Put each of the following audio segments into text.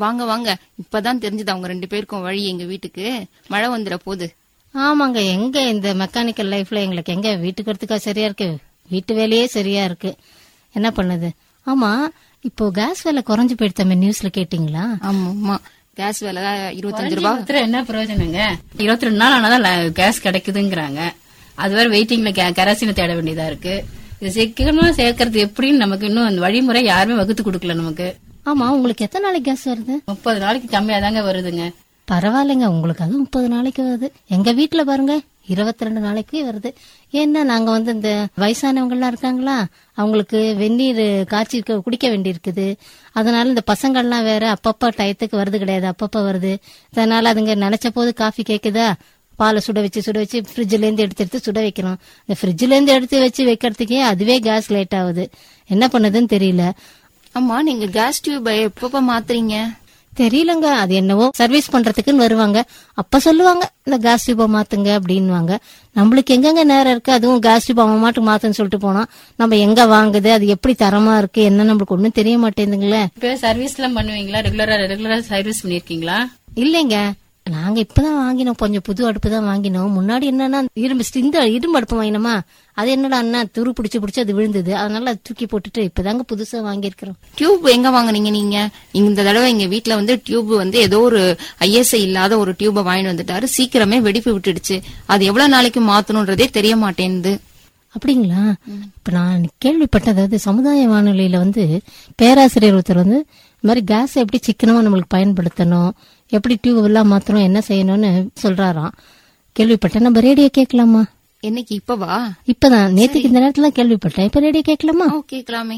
வாங்க வாங்க இப்பதான் தெரிஞ்சது அவங்க ரெண்டு பேருக்கும் வழி எங்க வீட்டுக்கு மழை வந்துட போகுது ஆமாங்க எங்க இந்த மெக்கானிக்கல் லைஃப்ல எங்களுக்கு எங்க வீட்டுக்கு வரத்துக்கா சரியா இருக்கு வீட்டு வேலையே சரியா இருக்கு என்ன பண்ணுது ஆமா இப்போ கேஸ் விலை குறைஞ்சு போயிடுத்தாமே நியூஸ்ல கேட்டீங்களா ஆமா ஆமா கேஸ் விலை இருபத்தஞ்சு ரூபா ஒருத்தர் என்ன பிரயோஜனங்க இருபத்தி ரெண்டு நாள் ஆனாதான் ல- கேஸ் கிடைக்குதுங்கிறாங்க அது வேற வெயிட்டிங்ல கரசின தேட வேண்டியதா இருக்கு இது சீக்கிரமா சேர்க்கறது எப்படின்னு நமக்கு இன்னும் அந்த வழிமுறை யாருமே வகுத்து கொடுக்கல நமக்கு ஆமா உங்களுக்கு எத்தனை நாளைக்கு கேஸ் வருது முப்பது நாளைக்கு கம்மியா தாங்க வருதுங்க பரவாயில்லைங்க உங்களுக்கு அது முப்பது நாளைக்கு வருது எங்க வீட்டுல பாருங்க இருபத்தி ரெண்டு நாளைக்கு வருது ஏன்னா நாங்க வந்து இந்த வயசானவங்க எல்லாம் இருக்காங்களா அவங்களுக்கு வெந்நீர் காய்ச்சி கு- குடிக்க வேண்டியிருக்குது அதனால இந்த பசங்கள்லாம் வேற அப்பப்ப டயத்துக்கு வருது கிடையாது அப்பப்ப வருது அதனால அதுங்க நினைச்ச போது காஃபி கேக்குதா பாலை சுட வச்சு சுட வச்சு ஃப்ரிட்ஜ்ல இருந்து எடுத்து எடுத்து சுட வைக்கணும் இந்த ஃப்ரிட்ஜ்ல இருந்து எடுத்து வச்சு வைக்கிறதுக்கே அதுவே கேஸ் லேட் ஆகுது என்ன பண்ணுதுன்னு தெரியல ஆமா நீங்க கேஸ் டியூபை எப்பப்ப மாத்துறீங்க தெரியலங்க அது என்னவோ சர்வீஸ் பண்றதுக்குன்னு வருவாங்க அப்ப சொல்லுவாங்க இந்த கேஸ் டியூபை மாத்துங்க அப்படின்வாங்க நம்மளுக்கு எங்கெங்க நேரம் இருக்கு அதுவும் கேஸ் டியூப் அவன் மாட்டுக்கு மாத்துன்னு சொல்லிட்டு போனா நம்ம எங்க வாங்குது அது எப்படி தரமா இருக்கு என்ன நம்மளுக்கு ஒண்ணும் தெரிய மாட்டேங்குதுங்களே இப்ப சர்வீஸ் எல்லாம் பண்ணுவீங்களா ரெகுலரா ரெகுலரா சர்வீஸ் பண்ணிருக்கீங்களா இல்லைங்க நாங்க இப்பதான் வாங்கினோம் கொஞ்சம் புது அடுப்பு தான் வாங்கினோம் முன்னாடி என்னன்னா இரும்பு ஸ்டி- இந்த இரும்பு அடுப்பு வாங்கினோமா அது என்னடா அண்ணா துரு பிடிச்சு பிடிச்சு அது விழுந்தது அதனால அது தூக்கி போட்டுட்டு இப்பதாங்க புதுசா வாங்கியிருக்கிறோம் டியூப் எங்க வாங்குனீங்க நீங்க இந்த தடவை எங்க வீட்ல வந்து டியூப் வந்து ஏதோ ஒரு ஐஎஸ்ஐ இல்லாத ஒரு டியூபை வாங்கிட்டு வந்துட்டாரு சீக்கிரமே வெடிப்பு விட்டுடுச்சு அது எவ்வளவு நாளைக்கு மாத்தணும்ன்றதே தெரிய மாட்டேங்குது அப்படிங்களா இப்ப நான் கேள்விப்பட்டது அதாவது சமுதாய வானொலியில வந்து பேராசிரியர் ஒருத்தர் வந்து இந்த மாதிரி கேஸ் எப்படி சிக்கனமா நம்மளுக்கு பயன்படுத்தணும் எப்படி டியூப் எல்லாம் மாத்தணும் என்ன செய்யணும்னு சொல்றாராம் கேள்விப்பட்டேன் நம்ம ரேடியோ கேட்கலாமா என்னைக்கு இப்பவா இப்பதான் நேத்துக்கு இந்த நேரத்துல கேள்விப்பட்டேன் இப்ப ரேடியோ கேட்கலாமா ஓ கேக்கலாமே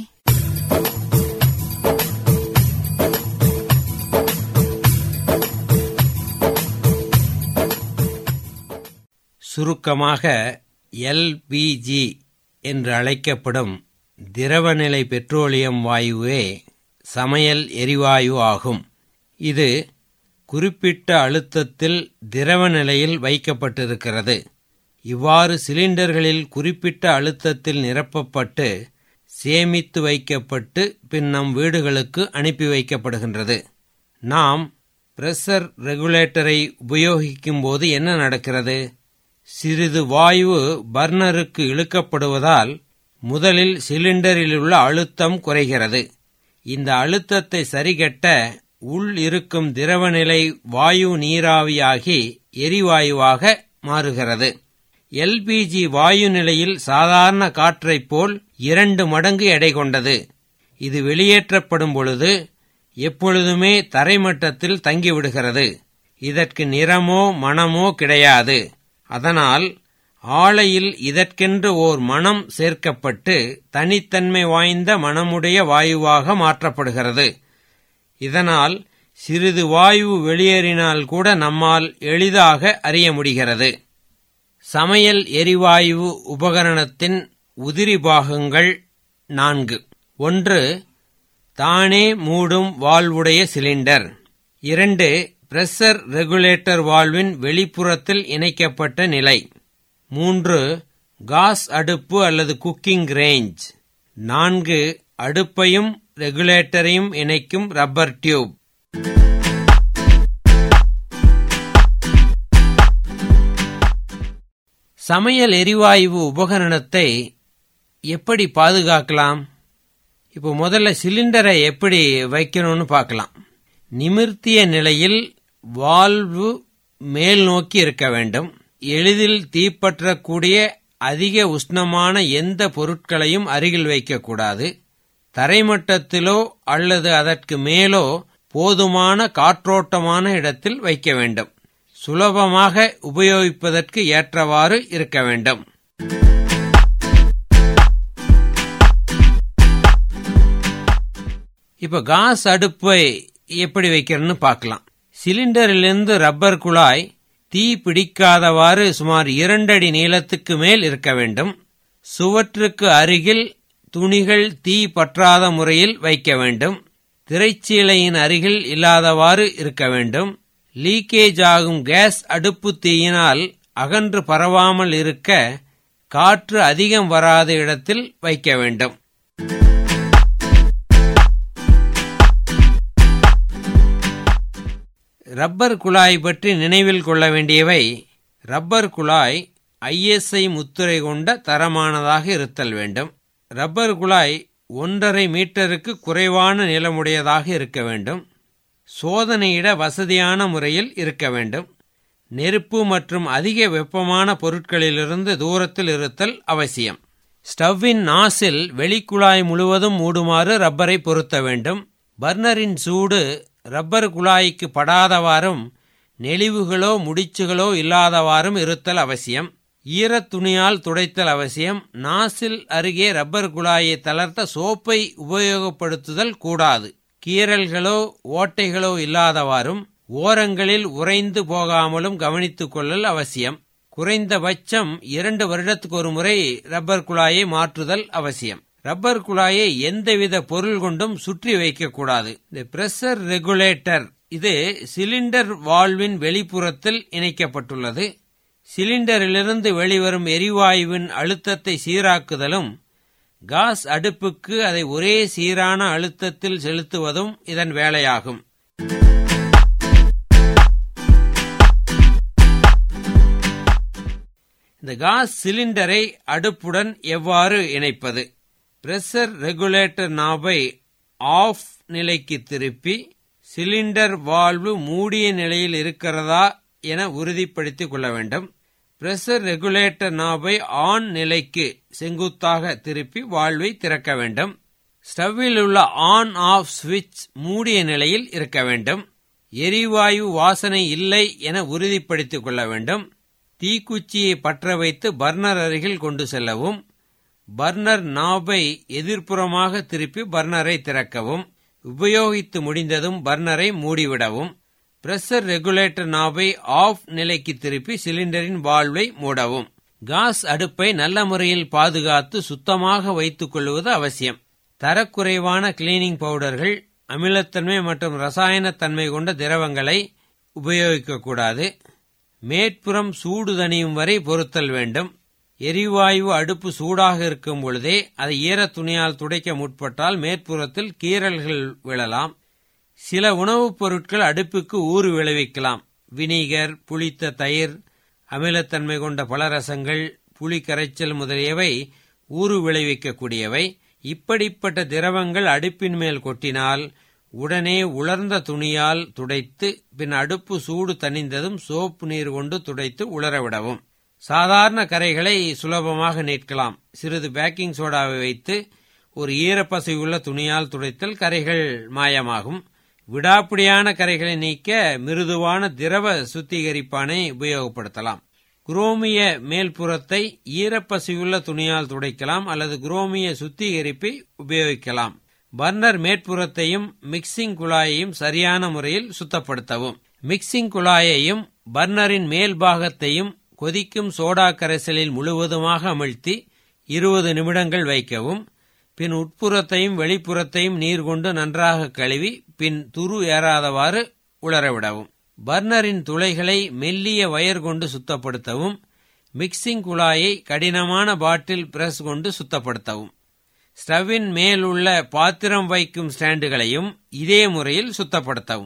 சுருக்கமாக எல்பிஜி என்று அழைக்கப்படும் திரவநிலை பெட்ரோலியம் வாயுவே சமையல் எரிவாயு ஆகும் இது குறிப்பிட்ட அழுத்தத்தில் திரவ நிலையில் வைக்கப்பட்டிருக்கிறது இவ்வாறு சிலிண்டர்களில் குறிப்பிட்ட அழுத்தத்தில் நிரப்பப்பட்டு சேமித்து வைக்கப்பட்டு பின் நம் வீடுகளுக்கு அனுப்பி வைக்கப்படுகின்றது நாம் பிரஷர் ரெகுலேட்டரை உபயோகிக்கும் போது என்ன நடக்கிறது சிறிது வாயு பர்னருக்கு இழுக்கப்படுவதால் முதலில் சிலிண்டரில் உள்ள அழுத்தம் குறைகிறது இந்த அழுத்தத்தை சரிகட்ட உள் இருக்கும் திரவநிலை வாயு நீராவியாகி எரிவாயுவாக மாறுகிறது எல்பிஜி வாயு நிலையில் சாதாரண காற்றைப் போல் இரண்டு மடங்கு எடை கொண்டது இது வெளியேற்றப்படும் பொழுது எப்பொழுதுமே தரைமட்டத்தில் தங்கிவிடுகிறது இதற்கு நிறமோ மணமோ கிடையாது அதனால் ஆலையில் இதற்கென்று ஓர் மணம் சேர்க்கப்பட்டு தனித்தன்மை வாய்ந்த மணமுடைய வாயுவாக மாற்றப்படுகிறது இதனால் சிறிது வாயு வெளியேறினால் கூட நம்மால் எளிதாக அறிய முடிகிறது சமையல் எரிவாயு உபகரணத்தின் உதிரி பாகங்கள் நான்கு ஒன்று தானே மூடும் வால்வுடைய சிலிண்டர் இரண்டு பிரஷர் ரெகுலேட்டர் வால்வின் வெளிப்புறத்தில் இணைக்கப்பட்ட நிலை மூன்று காஸ் அடுப்பு அல்லது குக்கிங் ரேஞ்ச் நான்கு அடுப்பையும் ரெகுலேட்டரையும் இணைக்கும் ரப்பர் டியூப் சமையல் எரிவாயு உபகரணத்தை எப்படி பாதுகாக்கலாம் இப்போ முதல்ல சிலிண்டரை எப்படி வைக்கணும்னு பார்க்கலாம் நிமிர்த்திய நிலையில் வால்வு மேல் நோக்கி இருக்க வேண்டும் எளிதில் தீப்பற்றக்கூடிய அதிக உஷ்ணமான எந்த பொருட்களையும் அருகில் வைக்கக்கூடாது தரைமட்டத்திலோ அல்லது அதற்கு மேலோ போதுமான காற்றோட்டமான இடத்தில் வைக்க வேண்டும் சுலபமாக உபயோகிப்பதற்கு ஏற்றவாறு இருக்க வேண்டும் இப்ப காஸ் அடுப்பை எப்படி வைக்கிறதுன்னு பார்க்கலாம் சிலிண்டரிலிருந்து ரப்பர் குழாய் தீ பிடிக்காதவாறு சுமார் இரண்டடி நீளத்துக்கு மேல் இருக்க வேண்டும் சுவற்றுக்கு அருகில் துணிகள் தீ பற்றாத முறையில் வைக்க வேண்டும் திரைச்சீலையின் அருகில் இல்லாதவாறு இருக்க வேண்டும் லீக்கேஜ் ஆகும் கேஸ் அடுப்பு தீயினால் அகன்று பரவாமல் இருக்க காற்று அதிகம் வராத இடத்தில் வைக்க வேண்டும் ரப்பர் குழாய் பற்றி நினைவில் கொள்ள வேண்டியவை ரப்பர் குழாய் ஐஎஸ்ஐ முத்திரை கொண்ட தரமானதாக இருத்தல் வேண்டும் ரப்பர் குழாய் ஒன்றரை மீட்டருக்கு குறைவான நிலமுடையதாக இருக்க வேண்டும் சோதனையிட வசதியான முறையில் இருக்க வேண்டும் நெருப்பு மற்றும் அதிக வெப்பமான பொருட்களிலிருந்து தூரத்தில் இருத்தல் அவசியம் ஸ்டவ்வின் நாசில் வெளிக்குழாய் முழுவதும் மூடுமாறு ரப்பரை பொருத்த வேண்டும் பர்னரின் சூடு ரப்பர் குழாய்க்கு படாதவாறும் நெளிவுகளோ முடிச்சுகளோ இல்லாதவாறும் இருத்தல் அவசியம் ஈரத் துணியால் துடைத்தல் அவசியம் நாசில் அருகே ரப்பர் குழாயை தளர்த்த சோப்பை உபயோகப்படுத்துதல் கூடாது கீறல்களோ ஓட்டைகளோ இல்லாதவாறும் ஓரங்களில் உறைந்து போகாமலும் கவனித்துக் கொள்ளல் அவசியம் குறைந்தபட்சம் இரண்டு வருடத்துக்கு ஒரு முறை ரப்பர் குழாயை மாற்றுதல் அவசியம் ரப்பர் குழாயை எந்தவித பொருள் கொண்டும் சுற்றி வைக்கக்கூடாது இந்த பிரஷர் ரெகுலேட்டர் இது சிலிண்டர் வால்வின் வெளிப்புறத்தில் இணைக்கப்பட்டுள்ளது சிலிண்டரிலிருந்து வெளிவரும் எரிவாயுவின் அழுத்தத்தை சீராக்குதலும் காஸ் அடுப்புக்கு அதை ஒரே சீரான அழுத்தத்தில் செலுத்துவதும் இதன் வேலையாகும் இந்த காஸ் சிலிண்டரை அடுப்புடன் எவ்வாறு இணைப்பது பிரஷர் ரெகுலேட்டர் நாபை ஆஃப் நிலைக்கு திருப்பி சிலிண்டர் வால்வு மூடிய நிலையில் இருக்கிறதா என உறுதிப்படுத்திக் கொள்ள வேண்டும் பிரஷர் ரெகுலேட்டர் நாபை ஆன் நிலைக்கு செங்குத்தாக திருப்பி வால்வை திறக்க வேண்டும் ஸ்டவ்வில் உள்ள ஆன் ஆஃப் சுவிட்ச் மூடிய நிலையில் இருக்க வேண்டும் எரிவாயு வாசனை இல்லை என உறுதிப்படுத்திக் கொள்ள வேண்டும் தீக்குச்சியை பற்ற வைத்து பர்னர் அருகில் கொண்டு செல்லவும் பர்னர் நாபை எதிர்ப்புறமாக திருப்பி பர்னரை திறக்கவும் உபயோகித்து முடிந்ததும் பர்னரை மூடிவிடவும் பிரஷர் ரெகுலேட்டர் நாபை ஆஃப் நிலைக்கு திருப்பி சிலிண்டரின் வால்வை மூடவும் காஸ் அடுப்பை நல்ல முறையில் பாதுகாத்து சுத்தமாக வைத்துக் கொள்வது அவசியம் தரக்குறைவான கிளீனிங் பவுடர்கள் அமிலத்தன்மை மற்றும் ரசாயனத்தன்மை கொண்ட திரவங்களை உபயோகிக்கக்கூடாது மேற்புறம் சூடு தணியும் வரை பொருத்தல் வேண்டும் எரிவாயு அடுப்பு சூடாக இருக்கும் பொழுதே அதை ஈரத் துணியால் துடைக்க முற்பட்டால் மேற்புறத்தில் கீறல்கள் விழலாம் சில உணவுப் பொருட்கள் அடுப்புக்கு ஊறு விளைவிக்கலாம் வினிகர் புளித்த தயிர் அமிலத்தன்மை கொண்ட பலரசங்கள் புளி கரைச்சல் முதலியவை ஊறு விளைவிக்கக்கூடியவை இப்படிப்பட்ட திரவங்கள் அடுப்பின் மேல் கொட்டினால் உடனே உலர்ந்த துணியால் துடைத்து பின் அடுப்பு சூடு தணிந்ததும் சோப்பு நீர் கொண்டு துடைத்து உலரவிடவும் சாதாரண கரைகளை சுலபமாக நீட்கலாம் சிறிது பேக்கிங் சோடாவை வைத்து ஒரு ஈரப்பசையுள்ள துணியால் துடைத்தல் கரைகள் மாயமாகும் விடாப்பிடியான கரைகளை நீக்க மிருதுவான திரவ சுத்திகரிப்பானை உபயோகப்படுத்தலாம் குரோமிய மேல்புறத்தை ஈரப்பசையுள்ள துணியால் துடைக்கலாம் அல்லது குரோமிய சுத்திகரிப்பை உபயோகிக்கலாம் பர்னர் மேற்புறத்தையும் மிக்சிங் குழாயையும் சரியான முறையில் சுத்தப்படுத்தவும் மிக்சிங் குழாயையும் பர்னரின் மேல் பாகத்தையும் கொதிக்கும் சோடா கரைசலில் முழுவதுமாக அமிழ்த்தி இருபது நிமிடங்கள் வைக்கவும் பின் உட்புறத்தையும் வெளிப்புறத்தையும் நீர் கொண்டு நன்றாக கழுவி பின் துரு ஏறாதவாறு உலரவிடவும் பர்னரின் துளைகளை மெல்லிய வயர் கொண்டு சுத்தப்படுத்தவும் மிக்சிங் குழாயை கடினமான பாட்டில் பிரஸ் கொண்டு சுத்தப்படுத்தவும் ஸ்டவ்வின் மேல் உள்ள பாத்திரம் வைக்கும் ஸ்டாண்டுகளையும் இதே முறையில் சுத்தப்படுத்தவும்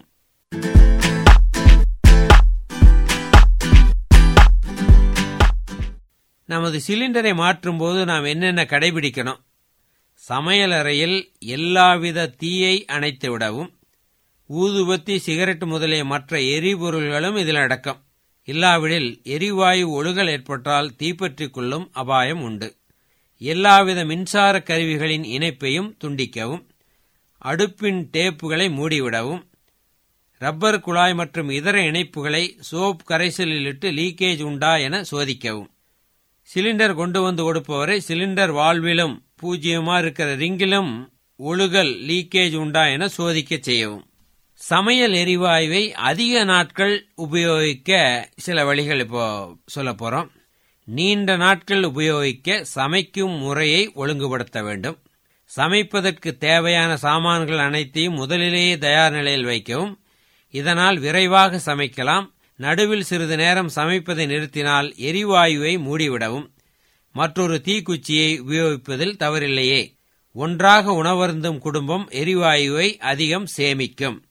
நமது சிலிண்டரை மாற்றும்போது நாம் என்னென்ன கடைபிடிக்கணும் சமையலறையில் எல்லாவித தீயை அணைத்து விடவும் ஊதுபத்தி சிகரெட் முதலிய மற்ற எரிபொருள்களும் இதில் அடக்கம் இல்லாவிடில் எரிவாயு ஒழுகல் ஏற்பட்டால் தீப்பற்றிக் கொள்ளும் அபாயம் உண்டு எல்லாவித மின்சார கருவிகளின் இணைப்பையும் துண்டிக்கவும் அடுப்பின் டேப்புகளை மூடிவிடவும் ரப்பர் குழாய் மற்றும் இதர இணைப்புகளை சோப் கரைசலிலிட்டு லீக்கேஜ் உண்டா என சோதிக்கவும் சிலிண்டர் கொண்டு வந்து கொடுப்பவரை சிலிண்டர் வால்விலும் பூஜ்ஜியமா இருக்கிற ரிங்கிலும் ஒழுகல் லீக்கேஜ் உண்டா என சோதிக்க செய்யவும் சமையல் எரிவாயுவை அதிக நாட்கள் உபயோகிக்க சில வழிகள் இப்போ சொல்ல போறோம் நீண்ட நாட்கள் உபயோகிக்க சமைக்கும் முறையை ஒழுங்குபடுத்த வேண்டும் சமைப்பதற்கு தேவையான சாமான்கள் அனைத்தையும் முதலிலேயே தயார் நிலையில் வைக்கவும் இதனால் விரைவாக சமைக்கலாம் நடுவில் சிறிது நேரம் சமைப்பதை நிறுத்தினால் எரிவாயுவை மூடிவிடவும் மற்றொரு தீக்குச்சியை உபயோகிப்பதில் தவறில்லையே ஒன்றாக உணவருந்தும் குடும்பம் எரிவாயுவை அதிகம் சேமிக்கும்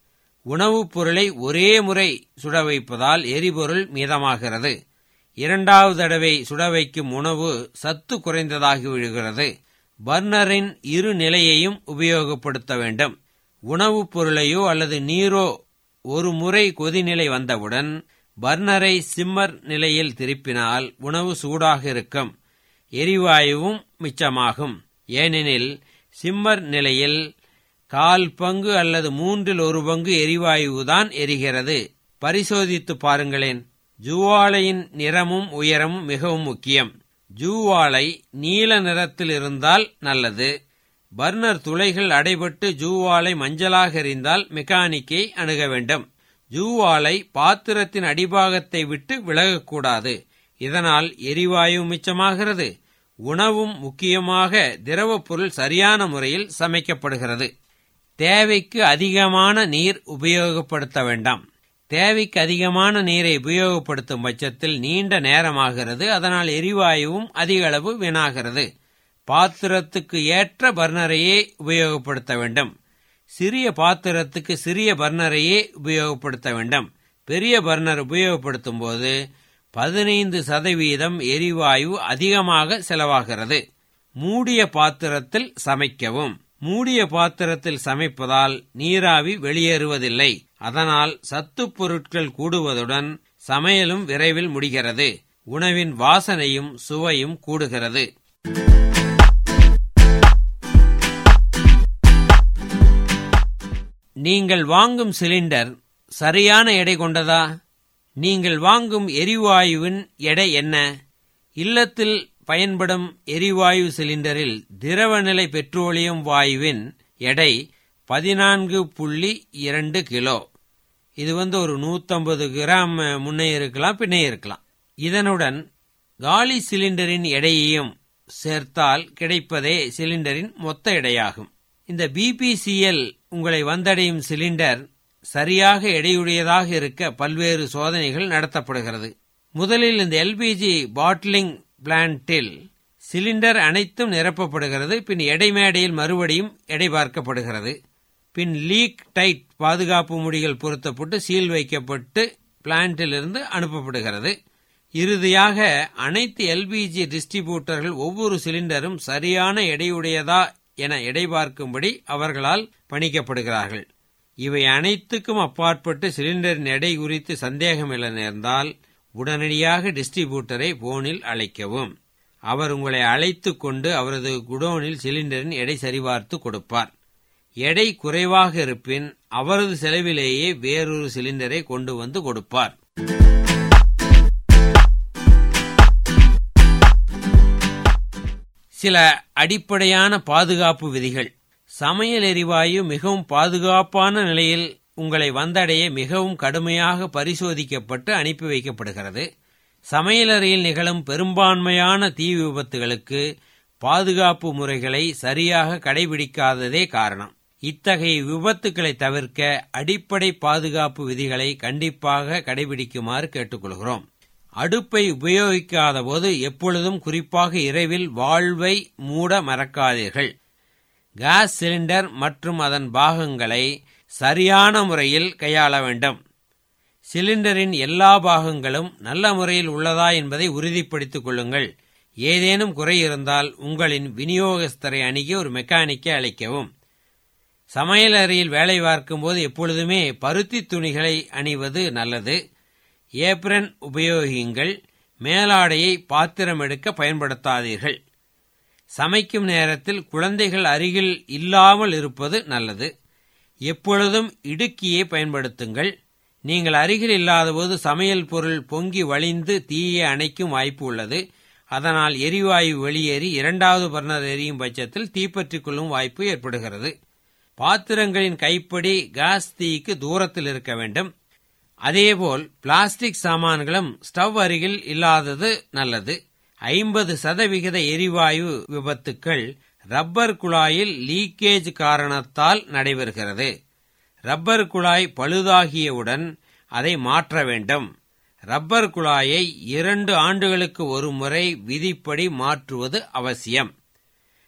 உணவுப் பொருளை ஒரே முறை சுட வைப்பதால் எரிபொருள் மீதமாகிறது இரண்டாவது தடவை சுட வைக்கும் உணவு சத்து குறைந்ததாகி விடுகிறது பர்னரின் இரு நிலையையும் உபயோகப்படுத்த வேண்டும் உணவுப் பொருளையோ அல்லது நீரோ ஒரு முறை கொதிநிலை வந்தவுடன் பர்னரை சிம்மர் நிலையில் திருப்பினால் உணவு சூடாக இருக்கும் எரிவாயுவும் மிச்சமாகும் ஏனெனில் சிம்மர் நிலையில் கால் பங்கு அல்லது மூன்றில் ஒரு பங்கு எரிவாயுதான் எரிகிறது பரிசோதித்து பாருங்களேன் ஜூவாலையின் நிறமும் உயரமும் மிகவும் முக்கியம் ஜூவாலை நீல நிறத்தில் இருந்தால் நல்லது பர்னர் துளைகள் அடைபட்டு ஜூவாலை மஞ்சளாக எரிந்தால் மெக்கானிக்கை அணுக வேண்டும் ஜூவாலை பாத்திரத்தின் அடிபாகத்தை விட்டு விலகக்கூடாது இதனால் எரிவாயு மிச்சமாகிறது உணவும் முக்கியமாக திரவப் பொருள் சரியான முறையில் சமைக்கப்படுகிறது தேவைக்கு அதிகமான நீர் உபயோகப்படுத்த வேண்டாம் தேவைக்கு அதிகமான நீரை உபயோகப்படுத்தும் பட்சத்தில் நீண்ட நேரமாகிறது அதனால் எரிவாயுவும் அதிக அளவு வீணாகிறது பாத்திரத்துக்கு ஏற்ற பர்னரையே உபயோகப்படுத்த வேண்டும் சிறிய பாத்திரத்துக்கு சிறிய பர்னரையே உபயோகப்படுத்த வேண்டும் பெரிய பர்னர் உபயோகப்படுத்தும் போது பதினைந்து சதவீதம் எரிவாயு அதிகமாக செலவாகிறது மூடிய பாத்திரத்தில் சமைக்கவும் மூடிய பாத்திரத்தில் சமைப்பதால் நீராவி வெளியேறுவதில்லை அதனால் சத்துப் பொருட்கள் கூடுவதுடன் சமையலும் விரைவில் முடிகிறது உணவின் வாசனையும் சுவையும் கூடுகிறது நீங்கள் வாங்கும் சிலிண்டர் சரியான எடை கொண்டதா நீங்கள் வாங்கும் எரிவாயுவின் எடை என்ன இல்லத்தில் பயன்படும் எரிவாயு சிலிண்டரில் திரவநிலை பெட்ரோலியம் வாயுவின் எடை பதினான்கு புள்ளி இரண்டு கிலோ இது வந்து ஒரு நூத்தம்பது கிராம் முன்னே இருக்கலாம் பின்னே இருக்கலாம் இதனுடன் காலி சிலிண்டரின் எடையையும் சேர்த்தால் கிடைப்பதே சிலிண்டரின் மொத்த எடையாகும் இந்த பிபிசிஎல் உங்களை வந்தடையும் சிலிண்டர் சரியாக எடையுடையதாக இருக்க பல்வேறு சோதனைகள் நடத்தப்படுகிறது முதலில் இந்த எல்பிஜி பாட்லிங் பிளான்ட்டில் சிலிண்டர் அனைத்தும் நிரப்பப்படுகிறது பின் எடை மேடையில் மறுபடியும் எடை பார்க்கப்படுகிறது பின் லீக் டைட் பாதுகாப்பு முடிகள் பொருத்தப்பட்டு சீல் வைக்கப்பட்டு பிளான்ட்டிலிருந்து அனுப்பப்படுகிறது இறுதியாக அனைத்து எல்பிஜி டிஸ்ட்ரிபியூட்டர்கள் ஒவ்வொரு சிலிண்டரும் சரியான எடையுடையதா என எடை பார்க்கும்படி அவர்களால் பணிக்கப்படுகிறார்கள் இவை அனைத்துக்கும் அப்பாற்பட்டு சிலிண்டரின் எடை குறித்து சந்தேகம் எழ நேர்ந்தால் உடனடியாக டிஸ்ட்ரிபியூட்டரை போனில் அழைக்கவும் அவர் உங்களை அழைத்து கொண்டு அவரது குடோனில் சிலிண்டரின் எடை சரிபார்த்து கொடுப்பார் எடை குறைவாக இருப்பின் அவரது செலவிலேயே வேறொரு சிலிண்டரை கொண்டு வந்து கொடுப்பார் சில அடிப்படையான பாதுகாப்பு விதிகள் சமையல் எரிவாயு மிகவும் பாதுகாப்பான நிலையில் உங்களை வந்தடைய மிகவும் கடுமையாக பரிசோதிக்கப்பட்டு அனுப்பி வைக்கப்படுகிறது சமையலறையில் நிகழும் பெரும்பான்மையான தீ விபத்துகளுக்கு பாதுகாப்பு முறைகளை சரியாக கடைபிடிக்காததே காரணம் இத்தகைய விபத்துக்களை தவிர்க்க அடிப்படை பாதுகாப்பு விதிகளை கண்டிப்பாக கடைபிடிக்குமாறு கேட்டுக்கொள்கிறோம் அடுப்பை உபயோகிக்காத போது எப்பொழுதும் குறிப்பாக இரவில் வாழ்வை மூட மறக்காதீர்கள் கேஸ் சிலிண்டர் மற்றும் அதன் பாகங்களை சரியான முறையில் கையாள வேண்டும் சிலிண்டரின் எல்லா பாகங்களும் நல்ல முறையில் உள்ளதா என்பதை உறுதிப்படுத்திக் கொள்ளுங்கள் ஏதேனும் குறை இருந்தால் உங்களின் விநியோகஸ்தரை அணுகி ஒரு மெக்கானிக்கை அழைக்கவும் சமையல் அறையில் வேலை பார்க்கும்போது எப்பொழுதுமே பருத்தி துணிகளை அணிவது நல்லது ஏப்ரன் உபயோகியுங்கள் மேலாடையை பாத்திரம் எடுக்க பயன்படுத்தாதீர்கள் சமைக்கும் நேரத்தில் குழந்தைகள் அருகில் இல்லாமல் இருப்பது நல்லது எப்பொழுதும் இடுக்கியை பயன்படுத்துங்கள் நீங்கள் அருகில் இல்லாதபோது சமையல் பொருள் பொங்கி வழிந்து தீயை அணைக்கும் வாய்ப்பு உள்ளது அதனால் எரிவாயு வெளியேறி இரண்டாவது பர்னர் எரியும் பட்சத்தில் தீப்பற்றிக் கொள்ளும் வாய்ப்பு ஏற்படுகிறது பாத்திரங்களின் கைப்படி கேஸ் தீக்கு தூரத்தில் இருக்க வேண்டும் அதேபோல் பிளாஸ்டிக் சாமான்களும் ஸ்டவ் அருகில் இல்லாதது நல்லது ஐம்பது சதவிகித எரிவாயு விபத்துக்கள் ரப்பர் குழாயில் லீக்கேஜ் காரணத்தால் நடைபெறுகிறது ரப்பர் குழாய் பழுதாகியவுடன் அதை மாற்ற வேண்டும் ரப்பர் குழாயை இரண்டு ஆண்டுகளுக்கு ஒரு முறை விதிப்படி மாற்றுவது அவசியம்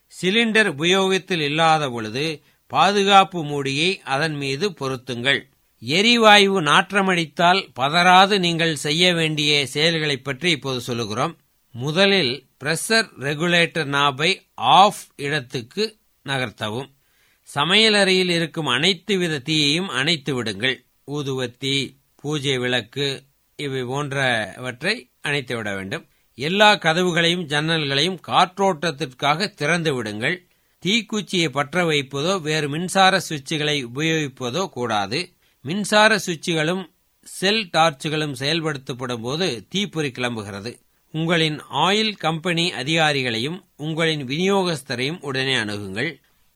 சிலிண்டர் உபயோகத்தில் இல்லாத பொழுது பாதுகாப்பு மூடியை அதன் மீது பொருத்துங்கள் எரிவாயு நாற்றமடித்தால் பதறாது நீங்கள் செய்ய வேண்டிய செயல்களைப் பற்றி இப்போது சொல்லுகிறோம் முதலில் பிரஷர் ரெகுலேட்டர் நாபை ஆஃப் இடத்துக்கு நகர்த்தவும் சமையலறையில் இருக்கும் அனைத்து வித தீயையும் அணைத்து விடுங்கள் ஊதுவத்தி பூஜை விளக்கு இவை போன்றவற்றை அணைத்து விட வேண்டும் எல்லா கதவுகளையும் ஜன்னல்களையும் காற்றோட்டத்திற்காக திறந்து விடுங்கள் தீக்குச்சியை பற்ற வைப்பதோ வேறு மின்சார சுவிட்சுகளை உபயோகிப்பதோ கூடாது மின்சார சுவிட்சுகளும் செல் டார்ச்சுகளும் செயல்படுத்தப்படும் போது தீப்பொறி கிளம்புகிறது உங்களின் ஆயில் கம்பெனி அதிகாரிகளையும் உங்களின் விநியோகஸ்தரையும் உடனே அணுகுங்கள்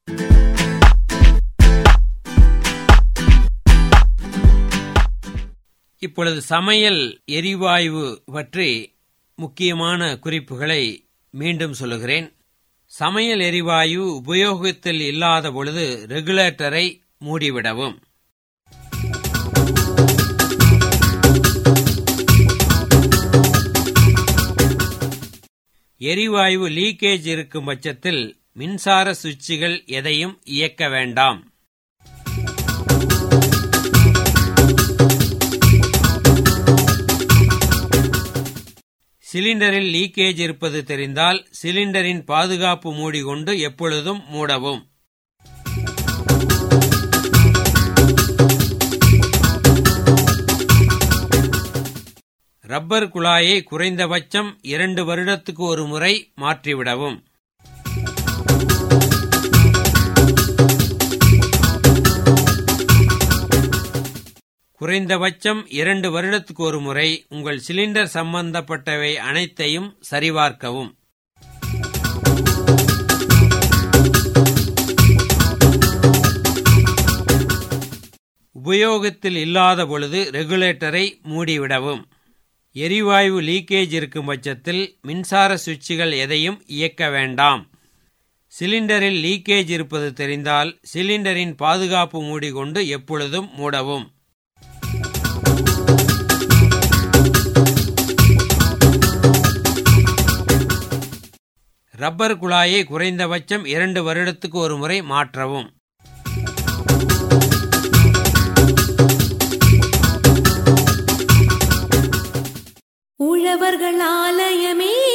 இப்பொழுது சமையல் எரிவாயு பற்றி முக்கியமான குறிப்புகளை மீண்டும் சொல்லுகிறேன் சமையல் எரிவாயு உபயோகத்தில் இல்லாத பொழுது ரெகுலேட்டரை மூடிவிடவும் எரிவாயு லீக்கேஜ் இருக்கும் பட்சத்தில் மின்சார சுவிட்சுகள் எதையும் இயக்க வேண்டாம் சிலிண்டரில் லீக்கேஜ் இருப்பது தெரிந்தால் சிலிண்டரின் பாதுகாப்பு மூடி கொண்டு எப்பொழுதும் மூடவும் ரப்பர் குழாயை குறைந்தபட்சம் இரண்டு வருடத்துக்கு ஒரு முறை மாற்றிவிடவும் குறைந்தபட்சம் இரண்டு வருடத்துக்கு ஒரு முறை உங்கள் சிலிண்டர் சம்பந்தப்பட்டவை அனைத்தையும் சரிபார்க்கவும் உபயோகத்தில் இல்லாத பொழுது ரெகுலேட்டரை மூடிவிடவும் எரிவாயு லீக்கேஜ் இருக்கும் பட்சத்தில் மின்சார சுவிட்சுகள் எதையும் இயக்க வேண்டாம் சிலிண்டரில் லீக்கேஜ் இருப்பது தெரிந்தால் சிலிண்டரின் பாதுகாப்பு மூடி கொண்டு எப்பொழுதும் மூடவும் ரப்பர் குழாயை குறைந்தபட்சம் இரண்டு வருடத்துக்கு ஒரு முறை மாற்றவும் உழவர்கள் ஆலயமே